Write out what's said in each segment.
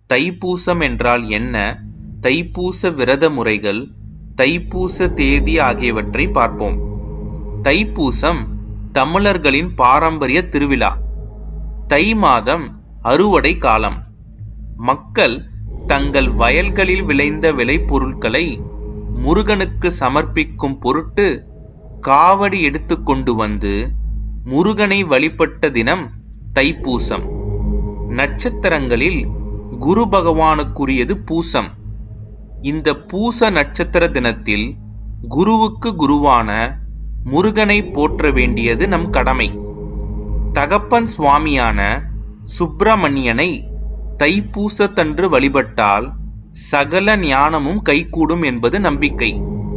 தைப்பூசம் என்றால் என்ன தைப்பூச விரத முறைகள் தைப்பூச தேதி ஆகியவற்றை பார்ப்போம் தைப்பூசம் தமிழர்களின் பாரம்பரிய திருவிழா தை மாதம் அறுவடை காலம் மக்கள் தங்கள் வயல்களில் விளைந்த விளைபொருட்களை முருகனுக்கு சமர்ப்பிக்கும் பொருட்டு காவடி எடுத்துக்கொண்டு வந்து முருகனை வழிபட்ட தினம் தைப்பூசம் நட்சத்திரங்களில் குரு பகவானுக்குரியது பூசம் இந்த பூச நட்சத்திர தினத்தில் குருவுக்கு குருவான முருகனை போற்ற வேண்டியது நம் கடமை தகப்பன் சுவாமியான சுப்பிரமணியனை தைப்பூசத்தன்று வழிபட்டால் சகல ஞானமும் கைகூடும் என்பது நம்பிக்கை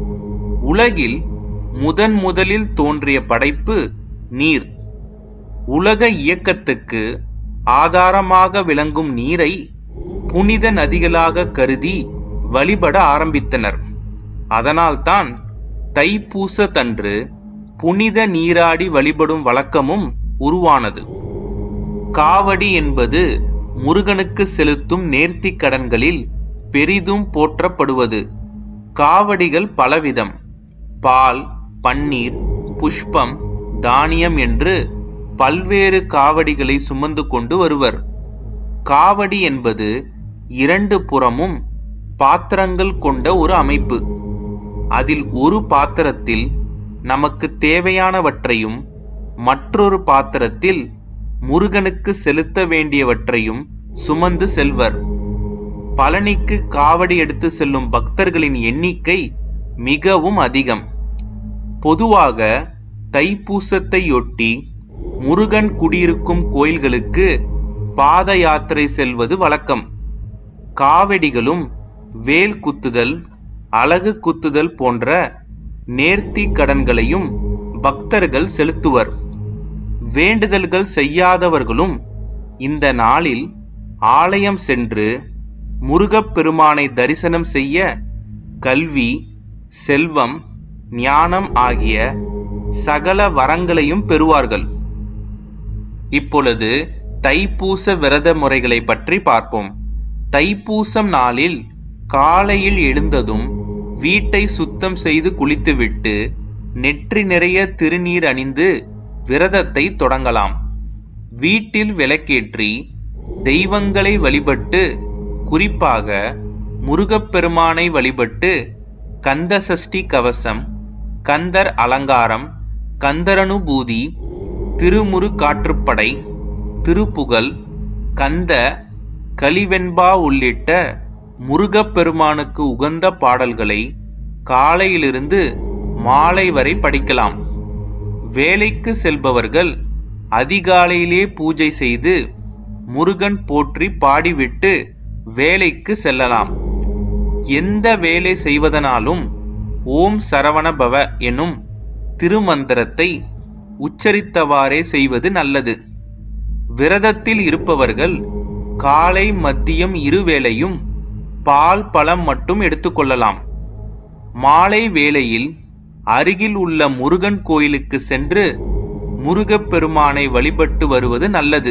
உலகில் முதன் முதலில் தோன்றிய படைப்பு நீர் உலக இயக்கத்துக்கு ஆதாரமாக விளங்கும் நீரை புனித நதிகளாக கருதி வழிபட ஆரம்பித்தனர் அதனால்தான் தைப்பூசத்தன்று புனித நீராடி வழிபடும் வழக்கமும் உருவானது காவடி என்பது முருகனுக்கு செலுத்தும் நேர்த்திக் கடன்களில் பெரிதும் போற்றப்படுவது காவடிகள் பலவிதம் பால் பன்னீர் புஷ்பம் தானியம் என்று பல்வேறு காவடிகளை சுமந்து கொண்டு வருவர் காவடி என்பது இரண்டு புறமும் பாத்திரங்கள் கொண்ட ஒரு அமைப்பு அதில் ஒரு பாத்திரத்தில் நமக்கு தேவையானவற்றையும் மற்றொரு பாத்திரத்தில் முருகனுக்கு செலுத்த வேண்டியவற்றையும் சுமந்து செல்வர் பழனிக்கு காவடி எடுத்து செல்லும் பக்தர்களின் எண்ணிக்கை மிகவும் அதிகம் பொதுவாக தைப்பூசத்தையொட்டி முருகன் குடியிருக்கும் கோயில்களுக்கு பாத யாத்திரை செல்வது வழக்கம் காவடிகளும் வேல் குத்துதல் அலகு குத்துதல் போன்ற நேர்த்தி கடன்களையும் பக்தர்கள் செலுத்துவர் வேண்டுதல்கள் செய்யாதவர்களும் இந்த நாளில் ஆலயம் சென்று முருகப்பெருமானை தரிசனம் செய்ய கல்வி செல்வம் ஞானம் ஆகிய சகல வரங்களையும் பெறுவார்கள் இப்பொழுது தைப்பூச விரத முறைகளை பற்றி பார்ப்போம் தைப்பூசம் நாளில் காலையில் எழுந்ததும் வீட்டை சுத்தம் செய்து குளித்துவிட்டு நெற்றி நிறைய திருநீர் அணிந்து விரதத்தை தொடங்கலாம் வீட்டில் விளக்கேற்றி தெய்வங்களை வழிபட்டு குறிப்பாக முருகப்பெருமானை வழிபட்டு கந்த சஷ்டி கவசம் கந்தர் அலங்காரம் கந்தரனுபூதி திருமுரு காற்றுப்படை திருப்புகழ் கந்த கலிவெண்பா உள்ளிட்ட முருகப்பெருமானுக்கு உகந்த பாடல்களை காலையிலிருந்து மாலை வரை படிக்கலாம் வேலைக்கு செல்பவர்கள் அதிகாலையிலே பூஜை செய்து முருகன் போற்றி பாடிவிட்டு வேலைக்கு செல்லலாம் எந்த வேலை செய்வதனாலும் ஓம் சரவணபவ எனும் திருமந்திரத்தை உச்சரித்தவாறே செய்வது நல்லது விரதத்தில் இருப்பவர்கள் காலை மதியம் இருவேளையும் பால் பழம் மட்டும் எடுத்துக்கொள்ளலாம் மாலை வேளையில் அருகில் உள்ள முருகன் கோயிலுக்கு சென்று முருகப்பெருமானை வழிபட்டு வருவது நல்லது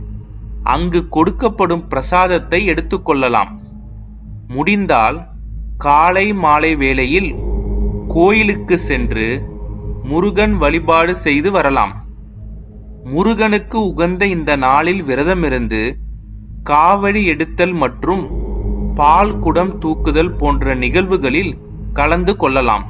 அங்கு கொடுக்கப்படும் பிரசாதத்தை எடுத்துக்கொள்ளலாம் முடிந்தால் காலை மாலை வேளையில் கோயிலுக்கு சென்று முருகன் வழிபாடு செய்து வரலாம் முருகனுக்கு உகந்த இந்த நாளில் விரதமிருந்து காவடி எடுத்தல் மற்றும் பால் குடம் தூக்குதல் போன்ற நிகழ்வுகளில் கலந்து கொள்ளலாம்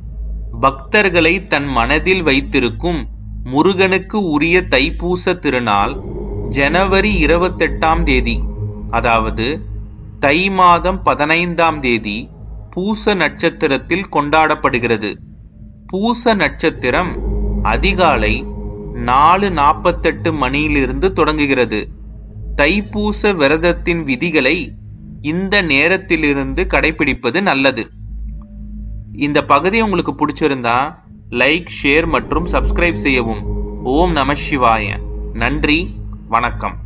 பக்தர்களை தன் மனதில் வைத்திருக்கும் முருகனுக்கு உரிய தைப்பூச திருநாள் ஜனவரி இருபத்தெட்டாம் தேதி அதாவது தை மாதம் பதினைந்தாம் தேதி பூச நட்சத்திரத்தில் கொண்டாடப்படுகிறது பூச நட்சத்திரம் அதிகாலை நாலு நாற்பத்தெட்டு மணியிலிருந்து தொடங்குகிறது தைப்பூச விரதத்தின் விதிகளை இந்த நேரத்திலிருந்து கடைபிடிப்பது நல்லது இந்த பகுதி உங்களுக்கு பிடிச்சிருந்தா லைக் ஷேர் மற்றும் சப்ஸ்கிரைப் செய்யவும் ஓம் நம சிவாய நன்றி வணக்கம்